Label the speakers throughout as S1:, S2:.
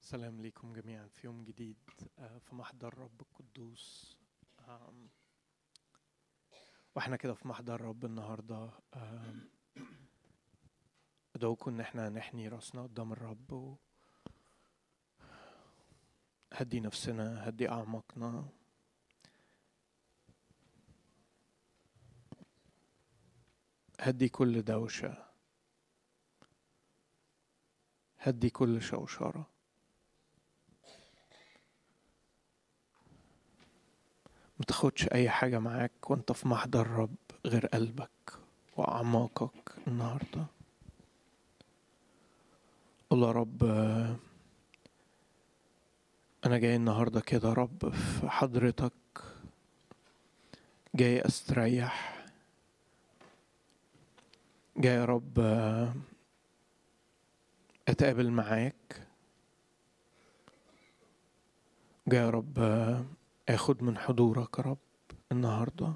S1: سلام ليكم جميعا في يوم جديد آه، في محضر رب القدوس آم، واحنا كده في محضر رب النهارده آم، ادعوكم ان احنا نحني راسنا قدام الرب و هدي نفسنا هدي اعماقنا هدي كل دوشه هدي كل شوشره ما تاخدش اي حاجة معاك وانت في محضر الرب غير قلبك واعماقك النهاردة قول يا رب آه، انا جاي النهاردة كده يا رب في حضرتك جاي استريح جاي يا رب آه، اتقابل معاك جاي يا رب آه، اخد من حضورك يا رب النهارده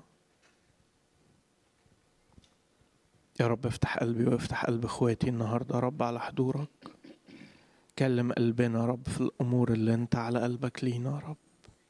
S1: يا رب افتح قلبي وافتح قلب اخواتي النهارده يا رب على حضورك كلم قلبنا يا رب في الامور اللي انت على قلبك لينا يا رب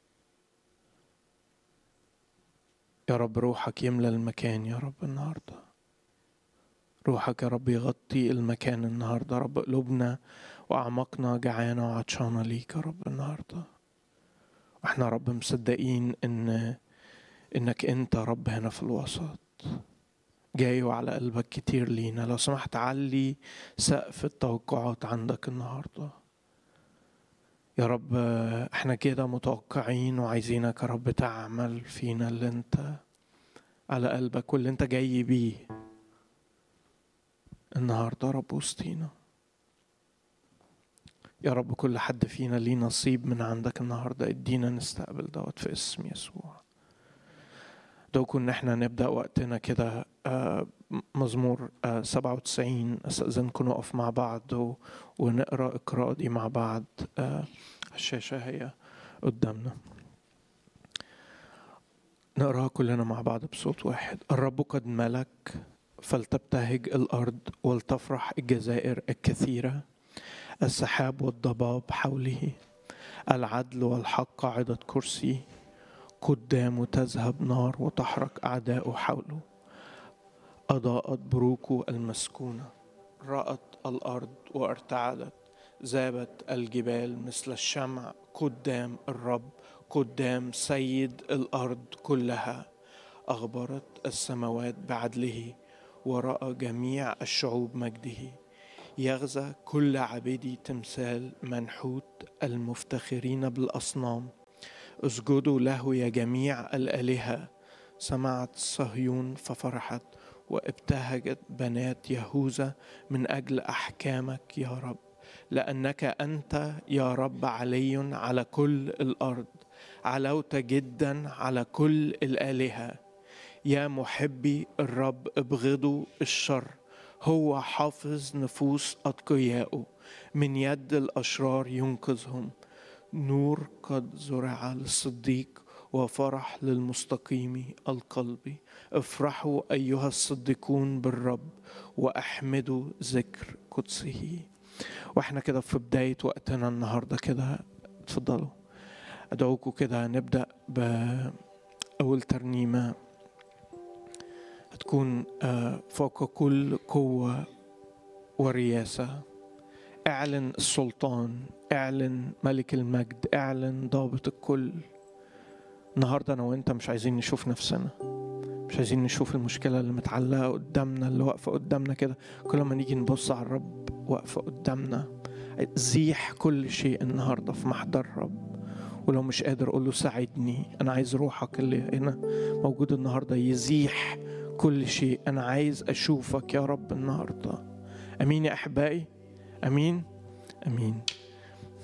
S1: يا رب روحك يملى المكان يا رب النهارده روحك يا رب يغطي المكان النهارده يا رب قلوبنا واعماقنا جعانه وعطشانه ليك يا رب النهارده احنا يا رب مصدقين ان انك انت يا رب هنا في الوسط جاي وعلى قلبك كتير لينا لو سمحت علي سقف التوقعات عندك النهارده يا رب احنا كده متوقعين وعايزينك يا رب تعمل فينا اللي انت على قلبك واللي انت جاي بيه النهارده يا رب وسطينا يا رب كل حد فينا ليه نصيب من عندك النهارده ادينا نستقبل دوت في اسم يسوع دوكو ان احنا نبدا وقتنا كده آه، مزمور آه، 97 استاذنكم نقف مع بعض و- ونقرا القراءه دي مع بعض آه، الشاشه هي قدامنا نقراها كلنا مع بعض بصوت واحد الرب قد ملك فلتبتهج الارض ولتفرح الجزائر الكثيره السحاب والضباب حوله العدل والحق قاعدة كرسي قدامه تذهب نار وتحرق أعداؤه حوله أضاءت بروكه المسكونة رأت الأرض وارتعدت ذابت الجبال مثل الشمع قدام الرب قدام سيد الأرض كلها أخبرت السماوات بعدله ورأى جميع الشعوب مجده يغزى كل عبيدي تمثال منحوت المفتخرين بالأصنام اسجدوا له يا جميع الآلهة سمعت صهيون ففرحت وابتهجت بنات يهوذا من أجل أحكامك يا رب لأنك أنت يا رب علي على كل الأرض علوت جدا على كل الآلهة يا محبي الرب ابغضوا الشر هو حافظ نفوس أتقيائه من يد الأشرار ينقذهم نور قد زرع للصديق وفرح للمستقيم القلب افرحوا أيها الصديقون بالرب وأحمدوا ذكر قدسه واحنا كده في بداية وقتنا النهاردة كده اتفضلوا أدعوكم كده نبدأ بأول ترنيمة هتكون آه، فوق كل قوة ورياسة اعلن السلطان اعلن ملك المجد اعلن ضابط الكل النهاردة أنا وأنت مش عايزين نشوف نفسنا مش عايزين نشوف المشكلة اللي متعلقة قدامنا اللي واقفة قدامنا كده كل ما نيجي نبص على الرب واقفة قدامنا زيح كل شيء النهاردة في محضر الرب ولو مش قادر قول له ساعدني أنا عايز روحك اللي هنا موجود النهاردة يزيح كل شيء أنا عايز أشوفك يا رب النهاردة أمين يا أحبائي أمين أمين